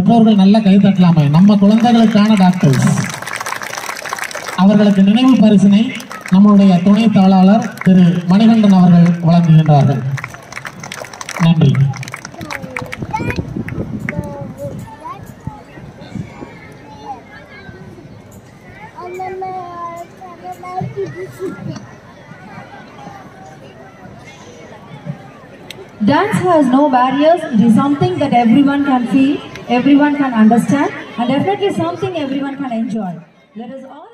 பெற்றோர்கள் நல்ல கை தட்டலாமே நம்ம குழந்தைகளுக்கான டாக்டர்ஸ் அவர்களுக்கு நினைவு பரிசினை நம்மளுடைய துணை தாளாளர் திரு மணிகண்டன் அவர்கள் வழங்குகின்றார்கள் நன்றி Dance has no barriers. It is something that everyone can feel, everyone can understand, and definitely something everyone can enjoy. Let us all